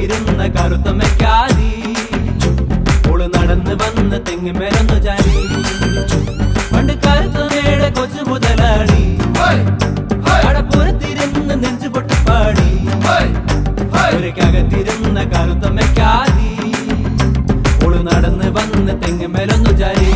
കടപ്പുറത്തിരുന്ന കറുത്തമ്മയ്ക്കാതി ഓള് നടന്ന് വന്ന് തെങ്ങുമേലൊന്നു ചാരി പണ്ട് കറുത്തമ്മയുടെ കൊച്ചു മുതലാളി കടപ്പുറത്തിരുന്ന് നെഞ്ചു പൊട്ടിപ്പാടി ഒരക്കകത്തിരുന്ന കറുത്തമ്മയ്ക്കാതി ഓള് നടന്ന് വന്ന് തെങ്ങുമേലൊന്നു ചാരി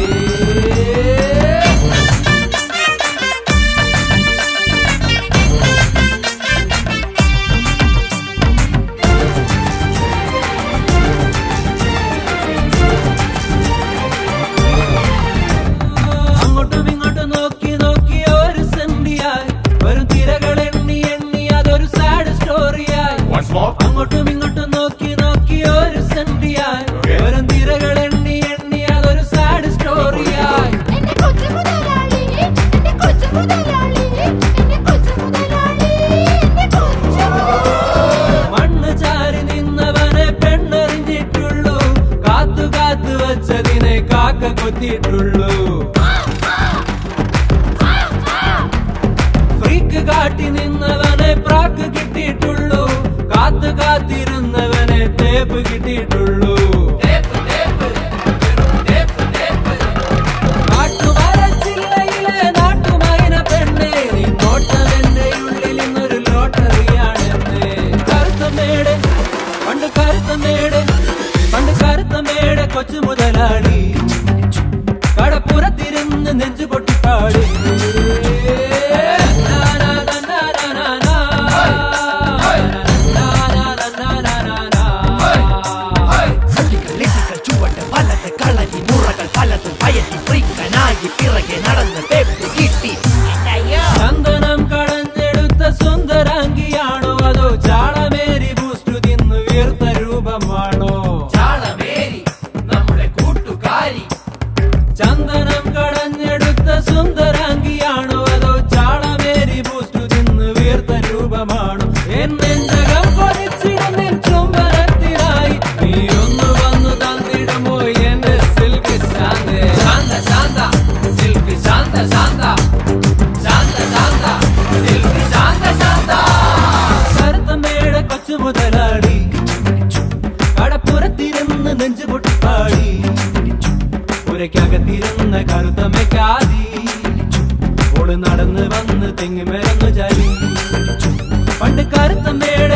അങ്ങോട്ടും ഇങ്ങോട്ടും നോക്കി നോക്കി ഒരു സന്ധിയായി വരും തിരകൾ എണ്ണി എണ്ണി അതൊരു സാഡ് സ്റ്റോറിയായി Once more. അങ്ങോട്ടും ഇങ്ങോട്ടും നോക്കി നോക്കി ഒരു സന്ധിയായി Okay. വരും തിരകൾ എണ്ണി എണ്ണി അതൊരു സാഡ് സ്റ്റോറിയായി എന്റെ കൊച്ചു മുതലാളി എന്റെ കൊച്ചു മുതലാളി എന്റെ കൊച്ചു മുതലാളി എന്റെ കൊച്ചു മുതലാളി മണ്ണ് ചാരി നിന്നവനെ പെണ്ണെറിഞ്ഞിട്ടുള്ളൂ കാത്തു കാത്തു വച്ചതിനെ കാക്ക കൊത്തിയിട്ടുള്ളൂ ഫ്രീക്ക് കാട്ടി നിന്നവനെ പ്രാക്ക് കിട്ടിയിട്ടുള്ളൂ കാത്തു കാത്തിരുന്നവനെ തേപ്പ് കിട്ടിയിട്ടുള്ളൂ കാട്ടുമരച്ചില്ലയിലെ നാട്ടുമൈന പെണ്ണേ നിന്നോട്ടമെന്റെ ഉള്ളിൽ ഇന്നൊരു ലോട്ടറിയാണെന്ന് കറുത്തമേട് പണ്ട് കറുത്തമേട് പണ്ട് കറുത്തമേട് കൊച്ചു മുതലാളി കടപ്പുറത്തിരുന്ന് നെഞ്ചു പൊട്ടിപ്പാടി ലിറ്റിക്കൽ ചുവട് വലത് കളരി മുറകൾ പലതും പയറ്റി ഫ്രീക്കനായി പിറകെ നടന്ന് തേപ്പ് കിട്ടി ചന്ദനം കടഞ്ഞെടുത്ത സുന്ദരാംഗിയാണോ അതോ ചാളമേരി ബൂസ്റ്റു തിന്ന് വീർത്ത രൂപമാണോ ചാളമേരി നമ്മുടെ കൂട്ടുകാരി ചന്ദനം കടഞ്ഞെടുത്ത സുന്ദരാംഗിയാണോ അതോ ചാളമേരി ബൂസ്റ്റു തിന്ന് വീർത്ത രൂപമാണോ എന്നെഞ്ചകം കൊതിച്ചിരുന്നിൽ ചുംബനത്തിനായി നീ ഒന്ന് വന്നു തന്നിടുമോ എന്റെ Silk Shantha Shantha Shantha Silk Shantha Shantha Shantha Shantha Silk Shantha Shantha കറുത്തമ്മയുടെ കൊച്ചു മുതലാളി കടപ്പുറത്തിരുന്ന് നെഞ്ചു പൊട്ടിപ്പാടി പുരയ്ക്കകത്തിരുന്ന കറുത്തമ്മയ്ക്കാതി ഓള് നടന്ന് വന്ന് തെങ്ങുമേലൊന്നു ചാരി പണ്ട് കറുത്തമ്മയുടെ